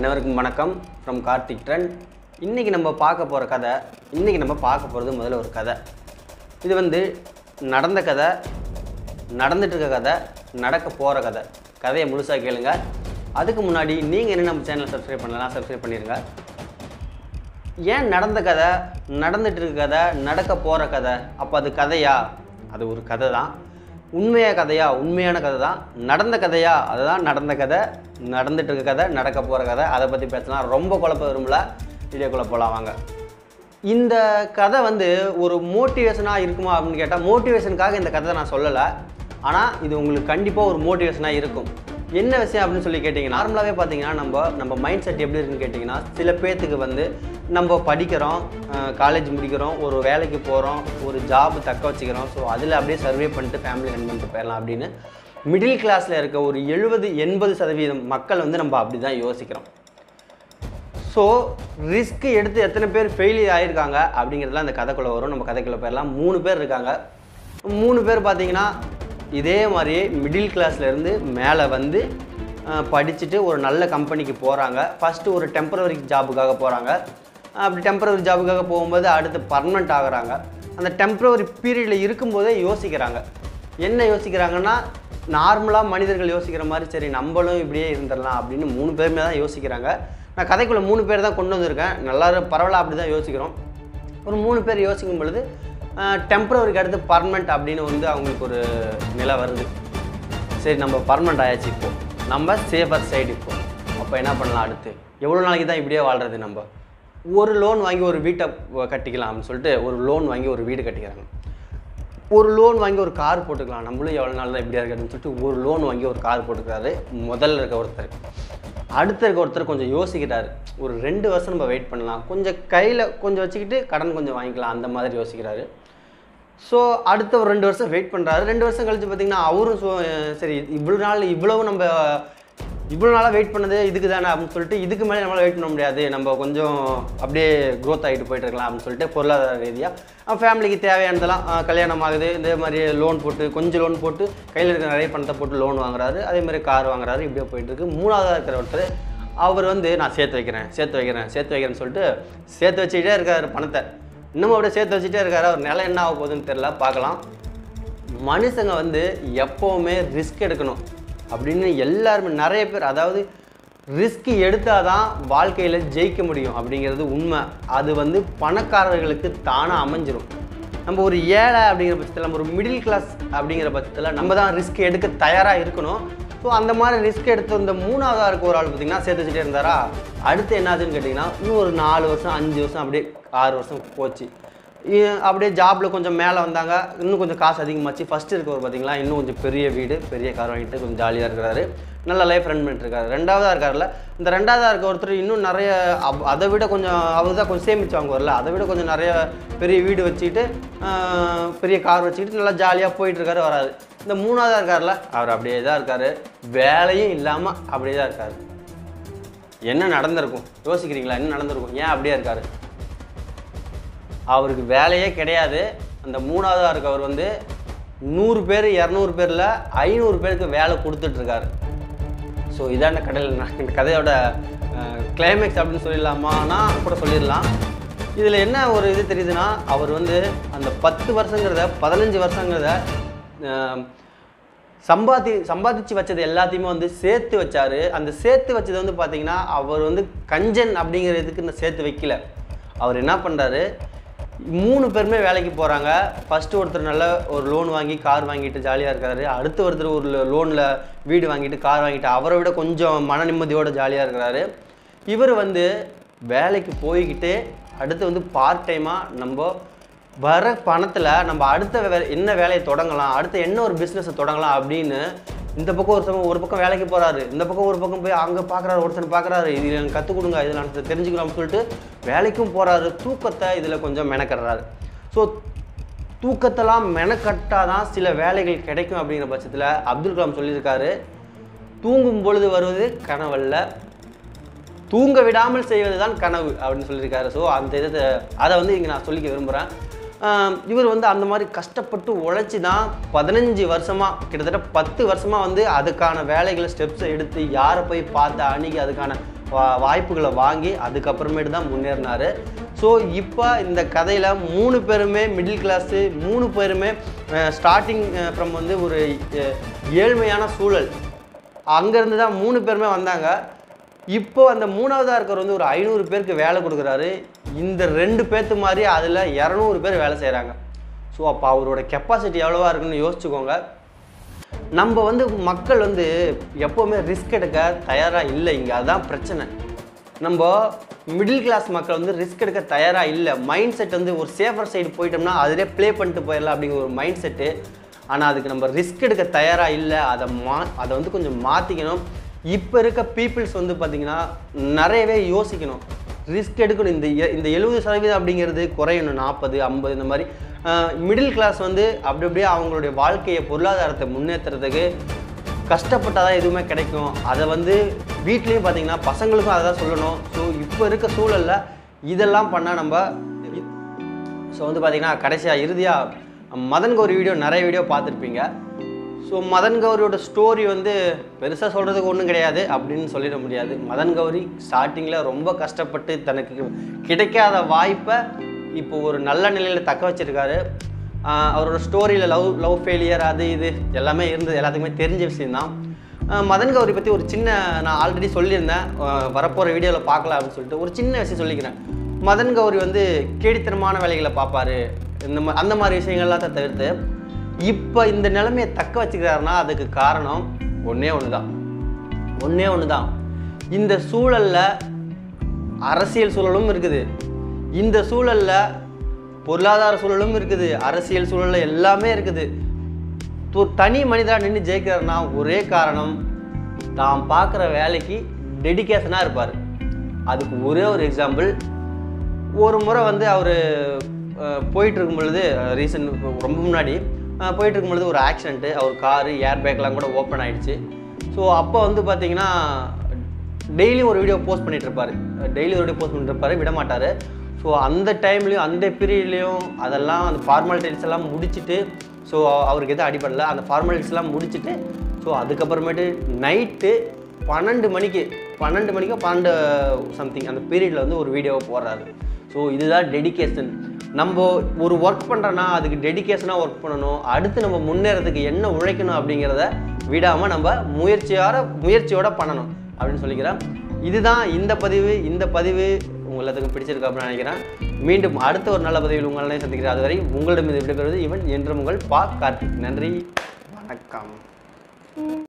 அனைவருக்கும் வணக்கம் from Karthik trend இன்றைக்கி நம்ம பார்க்க போகிற கதை இன்றைக்கி நம்ம பார்க்க போகிறது முதல்ல ஒரு கதை இது வந்து நடந்த கதை நடந்துட்டு இருக்க கதை நடக்க போகிற கதை கதையை முழுசாக கேளுங்க அதுக்கு முன்னாடி நீங்கள் என்ன நம்ம சேனலை சப்ஸ்கிரைப் பண்ணலாம் சப்ஸ்கிரைப் பண்ணிடுங்க ஏன் நடந்த கதை நடந்துட்டு இருக்க கதை நடக்க போகிற கதை அப்போ அது கதையா அது ஒரு கதை தான் உண்மையா கதையா உண்மையான கதை தான் நடந்த கதையா அதுதான் நடந்த கதை நடந்துட்டு இருக்க கதை நடக்க போகிற கதை அதை பற்றி பேசலாம் ரொம்ப குழப்ப விரும்பல வீடியோக்குள்ளே போகலாம் வாங்க இந்த கதை வந்து ஒரு மோட்டிவேஷனாக இருக்குமா அப்படின்னு கேட்டால் மோட்டிவேஷனுக்காக இந்த கதை நான் சொல்லலை ஆனால் இது உங்களுக்கு கண்டிப்பாக ஒரு மோட்டிவேஷனாக இருக்கும் என்ன விஷயம் அப்படின்னு சொல்லி கேட்டிங்கன்னா நார்மலாகவே பார்த்தீங்கன்னா நம்ம நம்ம மைண்ட் செட் எப்படி இருக்குன்னு கேட்டிங்கன்னா சில பேர்த்துக்கு வந்து நம்ம படிக்கிறோம் காலேஜ் முடிக்கிறோம் ஒரு வேலைக்கு போகிறோம் ஒரு ஜாப் தக்க வச்சுக்கிறோம் ஸோ அதில் அப்படியே சர்வே பண்ணிட்டு ஃபேமிலி ரன் பண்ணிட்டு போயிடலாம் அப்படின்னு மிடில் கிளாஸில் இருக்க ஒரு எழுபது எண்பது சதவீதம் மக்கள் வந்து நம்ம அப்படி தான் யோசிக்கிறோம் ஸோ ரிஸ்க் எடுத்து எத்தனை பேர் ஃபெயிலியர் ஆகியிருக்காங்க அப்படிங்கிறதுலாம் அந்த கதைக்குள்ளே வரும் நம்ம கதைக்குள்ளே போயிடலாம் மூணு பேர் இருக்காங்க மூணு பேர் பார்த்தீங்கன்னா இதே மாதிரியே மிடில் கிளாஸ்லேருந்து மேலே வந்து அஹ், படிச்சுட்டு ஒரு நல்ல கம்பெனிக்கு போகிறாங்க ஃபஸ்ட்டு ஒரு டெம்பரவரி ஜாபுக்காக போகிறாங்க அப்படி டெம்பரவரி ஜாபுக்காக போகும்போது அடுத்து பர்மனெண்ட் ஆகுறாங்க அந்த டெம்பரவரி பீரியடில் இருக்கும்போதே யோசிக்கிறாங்க என்ன யோசிக்கிறாங்கன்னா நார்மலாக மனிதர்கள் யோசிக்கிற மாதிரி சரி நம்மளும் இப்படியே இருந்துடலாம் அப்படின்னு மூணு பேருமே தான் யோசிக்கிறாங்க நான் கதைக்குள்ளே மூணு பேர் தான் கொண்டு வந்திருக்கேன் நல்லா பரவாயில்ல அப்படி தான் யோசிக்கிறோம் ஒரு மூணு பேர் யோசிக்கும் பொழுது டெம்பரவரிக்கு அடுத்து பர்மனெண்ட் அப்படின்னு வந்து அவங்களுக்கு ஒரு நிலை வருது சரி நம்ம பர்மனெண்ட் ஆயாச்சு இப்போ நம்ம சேஃபர் சைடு இப்போ அப்போ என்ன பண்ணலாம் அடுத்து எவ்வளோ நாளைக்கு தான் இப்படியே வாழ்கிறது நம்ம ஒரு லோன் வாங்கி ஒரு வீட்டை கட்டிக்கலாம்னு சொல்லிட்டு ஒரு லோன் வாங்கி ஒரு வீடு கட்டிக்கிறாங்க ஒரு லோன் வாங்கி ஒரு கார் போட்டுக்கலாம் நம்மளும் எவ்வளோ நாள் தான் இப்படியா இருக்கிறதுன்னு சொல்லிட்டு ஒரு லோன் வாங்கி ஒரு கார் போட்டுக்கிறாரு முதல்ல இருக்க ஒருத்தர் அடுத்த இருக்க ஒருத்தர் கொஞ்சம் யோசிக்கிறாரு ஒரு ரெண்டு வருஷம் நம்ம வெயிட் பண்ணலாம் கொஞ்சம் கையில் கொஞ்சம் வச்சுக்கிட்டு கடன் கொஞ்சம் வாங்கிக்கலாம் அந்த மாதிரி யோசிக்கிறாரு ஸோ அடுத்த ஒரு ரெண்டு வருஷம் வெயிட் பண்ணுறாரு ரெண்டு வருஷம் கழிச்சு பார்த்தீங்கன்னா அவரும் so, அஹ், சரி இவ்வளோ நாள் இவ்வளவு நம்ம இவ்வளோ நாளாக வெயிட் பண்ணது இதுக்கு தானே அப்படின்னு சொல்லிட்டு இதுக்கு மேலே நம்மளால் வெயிட் பண்ண முடியாது நம்ம கொஞ்சம் அப்படியே க்ரோத் ஆகிட்டு போயிட்டு இருக்கலாம் அப்படின்னு சொல்லிட்டு பொருளாதார ரீதியாக ஃபேமிலிக்கு தேவையானதெல்லாம் அஹ், கல்யாணம் ஆகுது இந்த மாதிரி லோன் போட்டு கொஞ்சம் லோன் போட்டு கையில் இருக்கிற நிறைய பணத்தை போட்டு லோன் வாங்குறாரு அதே மாதிரி கார் வாங்குறாரு இப்படியே போயிட்டு இருக்கு மூணாவதாக இருக்கிற ஒருத்தர் அவர் வந்து நான் சேர்த்து வைக்கிறேன் சேர்த்து வைக்கிறேன் சேர்த்து வைக்கிறேன்னு சொல்லிட்டு சேர்த்து வச்சுக்கிட்டே இருக்காரு பணத்தை இன்னமும் அப்படியே சேர்த்து வச்சுட்டே இருக்காரு அவர் நிலை என்ன ஆக போகுதுன்னு தெரியல பார்க்கலாம் மனுஷங்க வந்து எப்போவுமே ரிஸ்க் எடுக்கணும் அப்படின்னு எல்லாருமே நிறைய பேர் அதாவது ரிஸ்க் எடுத்தால் தான் வாழ்க்கையில் ஜெயிக்க முடியும் அப்படிங்கிறது உண்மை அது வந்து பணக்காரர்களுக்கு தானாக அமைஞ்சிரும் நம்ம ஒரு ஏழை அப்படிங்கிற பட்சத்தில் நம்ம ஒரு மிடில் கிளாஸ் அப்படிங்கிற பட்சத்தில் நம்ம தான் ரிஸ்க் எடுக்க தயாராக இருக்கணும் ஸோ அந்த மாதிரி ரிஸ்க் எடுத்து இந்த மூணாவதாக இருக்க ஒரு ஆள் பார்த்தீங்கன்னா சேர்த்து வச்சுட்டே இருந்தாரா அடுத்து என்னாச்சுன்னு கேட்டிங்கன்னா இன்னும் ஒரு நாலு வருஷம் அஞ்சு வருஷம் அப்படியே ஆறு வருஷம் போச்சு இ- அப்படியே ஜாப்பில் கொஞ்சம் மேலே வந்தாங்க இன்னும் கொஞ்சம் காசு அதிகமாச்சு ஃபஸ்ட்டு இருக்கவர் பார்த்தீங்களா இன்னும் கொஞ்சம் பெரிய வீடு பெரிய கார் வாங்கிட்டு கொஞ்சம் ஜாலியாக இருக்கிறாரு நல்ல லைஃப் ரன் பண்ணிட்டு இருக்காரு ரெண்டாவதாக இருக்காருல்ல இந்த ரெண்டாவதாக இருக்க ஒருத்தர் இன்னும் நிறைய அப்- அதை விட கொஞ்சம் அவர் தான் கொஞ்சம் சேமிச்சு வாங்குவார்ல அதை விட கொஞ்சம் நிறைய பெரிய வீடு வச்சுக்கிட்டு ஆஹ், பெரிய கார் வச்சுக்கிட்டு நல்லா ஜாலியாக போயிட்டு இருக்காரு வராது இந்த மூணாவதாக இருக்கார்ல அவர் அப்படியே தான் இருக்காரு வேலையும் இல்லாமல் அப்படியே தான் இருக்காரு என்ன நடந்திருக்கும் யோசிக்கிறீங்களா என்ன நடந்திருக்கும் ஏன் அப்படியே இருக்காரு அவருக்கு வேலையே கிடையாது அந்த மூணாவதாக இருக்கவர் வந்து நூறு பேர் இரநூறு பேரில் ஐநூறு பேருக்கு வேலை கொடுத்துட்ருக்காரு ஸோ இதான கடையில் நான் இந்த கதையோட கிளைமேக்ஸ் அப்படின்னு சொல்லிடலாமானா கூட சொல்லிடலாம் இதில் என்ன ஒரு இது தெரியுதுன்னா அவர் வந்து அந்த பத்து வருஷங்கிறத பதினஞ்சு வருஷங்கிறத அஹ், சம்பாதி சம்பாதிச்சு வச்சது எல்லாத்தையுமே வந்து சேர்த்து வச்சாரு அந்த சேர்த்து வச்சது வந்து பார்த்தீங்கன்னா அவர் வந்து கஞ்சன் அப்படிங்கிறதுக்கு இந்த சேர்த்து வைக்கல அவர் என்ன பண்ணுறாரு மூணு பேருமே வேலைக்கு போகிறாங்க ஃபஸ்ட்டு ஒருத்தர் நல்ல ஒரு லோன் வாங்கி கார் வாங்கிட்டு ஜாலியாக இருக்காரு அடுத்து ஒருத்தர் ஒரு லோனில் வீடு வாங்கிட்டு கார் வாங்கிட்டு அவரை விட கொஞ்சம் மன நிம்மதியோட ஜாலியாக இருக்கிறாரு இவர் வந்து வேலைக்கு போய்கிட்டு அடுத்து வந்து பார்ட் டைமாக நம்ம வர பணத்தில் நம்ம அடுத்த வே என்ன வேலையை தொடங்கலாம் அடுத்து என்ன ஒரு பிஸ்னஸை தொடங்கலாம் அப்படின்னு இந்த பக்கம் ஒருத்தவங்க ஒரு பக்கம் வேலைக்கு போகிறாரு இந்த பக்கம் ஒரு பக்கம் போய் அங்கே பார்க்குறாரு ஒருத்தர் பார்க்குறாரு இதில் எனக்கு கற்றுக் கொடுங்க இதில் எனக்கு தெரிஞ்சுக்கலாம்னு சொல்லிட்டு வேலைக்கும் போகிறாரு தூக்கத்தை இதில் கொஞ்சம் மெனக்கடுறாரு ஸோ தூக்கத்தெல்லாம் மெனக்கட்டாதான் தான் சில வேலைகள் கிடைக்கும் அப்படிங்கிற பட்சத்தில் அப்துல் கலாம் சொல்லியிருக்காரு தூங்கும் பொழுது வருவது கனவல்ல தூங்க விடாமல் செய்வது தான் கனவு அப்படின்னு சொல்லியிருக்காரு ஸோ அந்த இதை அதை வந்து இங்கே நான் சொல்லிக்க விரும்புகிறேன் இவர் வந்து அந்த மாதிரி கஷ்டப்பட்டு உழைச்சி தான் பதினஞ்சு வருஷமாக கிட்டத்தட்ட பத்து வருஷமாக வந்து அதுக்கான வேலைகளை ஸ்டெப்ஸை எடுத்து யாரை போய் பார்த்து அணுகி அதுக்கான வா- வாய்ப்புகளை வாங்கி அதுக்கப்புறமேட்டு தான் முன்னேறினார் ஸோ இப்போ இந்த கதையில் மூணு பேருமே மிடில் கிளாஸு மூணு பேருமே ஸ்டார்டிங் ஃப்ரம் வந்து ஒரு அஹ், ஏழ்மையான சூழல் அங்கேருந்து தான் மூணு பேருமே வந்தாங்க இப்போ அந்த மூணாவதாக இருக்கிறவர் வந்து ஒரு ஐநூறு பேருக்கு வேலை கொடுக்குறாரு இந்த ரெண்டு பேர்த்து மாதிரி அதில் இரநூறு பேர் வேலை செய்கிறாங்க ஸோ அப்போ அவரோட கெப்பாசிட்டி எவ்வளோவா இருக்குன்னு யோசிச்சுக்கோங்க நம்ம வந்து மக்கள் வந்து எப்போவுமே ரிஸ்க் எடுக்க தயாராக இல்லை இங்கே அதுதான் பிரச்சனை நம்ம மிடில் கிளாஸ் மக்கள் வந்து ரிஸ்க் எடுக்க தயாராக இல்லை மைண்ட் செட் வந்து ஒரு சேஃபர் சைடு போயிட்டோம்னா அதிலே ப்ளே பண்ணிட்டு போயிடலாம் அப்படிங்கிற ஒரு மைண்ட் செட்டு ஆனால் அதுக்கு நம்ம ரிஸ்க் எடுக்க தயாராக இல்லை அதை மா அதை வந்து கொஞ்சம் மாற்றிக்கணும் இப்போ இருக்க பீப்புள்ஸ் வந்து பார்த்திங்கன்னா நிறையவே யோசிக்கணும் ரிஸ்க் எடுக்கணும் இந்த எ- இந்த எழுபது சதவீதம் அப்படிங்கிறது குறையணும் நாற்பது ஐம்பது இந்த மாதிரி மிடில் கிளாஸ் வந்து அப்படி அப்படியே அவங்களுடைய வாழ்க்கையை பொருளாதாரத்தை முன்னேற்றுறதுக்கு கஷ்டப்பட்டால் தான் எதுவுமே கிடைக்கும் அதை வந்து வீட்லேயும் பார்த்தீங்கன்னா பசங்களுக்கும் அதை தான் சொல்லணும் ஸோ இப்போ இருக்க சூழலில் இதெல்லாம் பண்ணால் நம்ம ஸோ வந்து பார்த்தீங்கன்னா கடைசியாக இறுதியாக மதன் கௌரி வீடியோ நிறைய வீடியோ பார்த்துருப்பீங்க ஸோ மதன் கௌரியோட ஸ்டோரி வந்து பெருசாக சொல்கிறதுக்கு ஒன்றும் கிடையாது அப்படின்னு சொல்லிட முடியாது மதன் கௌரி ஸ்டார்டிங்கில் ரொம்ப கஷ்டப்பட்டு தனக்கு கிடைக்காத வாய்ப்பை இப்போ ஒரு நல்ல நிலையில் தக்க வச்சிருக்காரு ஆஹ் அவரோட ஸ்டோரியில் லவ் லவ் ஃபெயிலியர் அது இது எல்லாமே இருந்தது எல்லாத்துக்குமே தெரிஞ்ச விஷயம்தான் ஆஹ் மதன் கௌரி பற்றி ஒரு சின்ன நான் ஆல்ரெடி சொல்லியிருந்தேன் ஆஹ் வரப்போகிற வீடியோவில் பார்க்கலாம் அப்படின்னு சொல்லிட்டு ஒரு சின்ன விஷயம் சொல்லிக்கிறேன் மதன் கௌரி வந்து கேடித்தனமான வேலைகளை பார்ப்பாரு இந்த மா அந்த மாதிரி விஷயங்கள்லாம் தான் தவிர்த்து இப்போ இந்த நிலைமையை தக்க வச்சுக்கிறாருன்னா அதுக்கு காரணம் ஒன்றே ஒன்று தான் ஒன்றே ஒன்று தான் இந்த சூழலில் அரசியல் சூழலும் இருக்குது இந்த சூழலில் பொருளாதார சூழலும் இருக்குது அரசியல் சூழலில் எல்லாமே இருக்குது ஒரு தனி மனிதராக நின்று ஜெயிக்கிறாருன்னா ஒரே காரணம் தான் பார்க்குற வேலைக்கு டெடிகேஷனாக இருப்பார் அதுக்கு ஒரே ஒரு எக்ஸாம்பிள் ஒரு முறை வந்து அவர் போயிட்டு இருக்கும் பொழுது ரீசன் ரொம்ப முன்னாடி அஹ், போயிட்டு இருக்கும் பொழுது ஒரு ஆக்சிடென்ட்டு அவர் காரு ஏர் பேக்லாம் கூட ஓப்பன் ஆயிடுச்சு ஸோ அப்போ வந்து பார்த்தீங்கன்னா டெய்லியும் ஒரு வீடியோ போஸ்ட் பண்ணிட்டு இருப்பாரு டெய்லி ஒரு வீடியோ போஸ்ட் பண்ணிட்டு இருப்பாரு விட மாட்டார் ஸோ அந்த டைம்லையும் அந்த பீரியட்லேயும் அதெல்லாம் அந்த ஃபார்மாலிட்டிஸ் எல்லாம் முடிச்சுட்டு ஸோ அவருக்கு எதுவும் அடிபடல அந்த ஃபார்மாலிட்டிஸ் எல்லாம் முடிச்சுட்டு ஸோ அதுக்கப்புறமேட்டு நைட்டு பன்னெண்டு மணிக்கு பன்னெண்டு மணிக்கோ பன்னெண்டு சம்திங் அந்த பீரியடில் வந்து ஒரு வீடியோவை போடுறாரு ஸோ இதுதான் டெடிகேஷன் நம்ம ஒரு ஒர்க் பண்ணுறோன்னா அதுக்கு டெடிகேஷனாக ஒர்க் பண்ணணும் அடுத்து நம்ம முன்னேறதுக்கு என்ன உழைக்கணும் அப்படிங்கிறத விடாமல் நம்ம முயற்சியோட முயற்சியோட பண்ணணும் அப்படின்னு சொல்லிக்கிறேன் இதுதான் இந்த பதிவு இந்த பதிவு உங்க எல்லாத்துக்கும் பிடிச்சிருக்கு அப்படின்னு நினைக்கிறேன் மீண்டும் அடுத்த ஒரு நல்ல பதிவில் உங்களை சந்திக்கிறேன் அதுவரை உங்களிடம் இது விடைபெறுவது இவன் என்றும் உங்கள் பா கார்த்திக் நன்றி வணக்கம்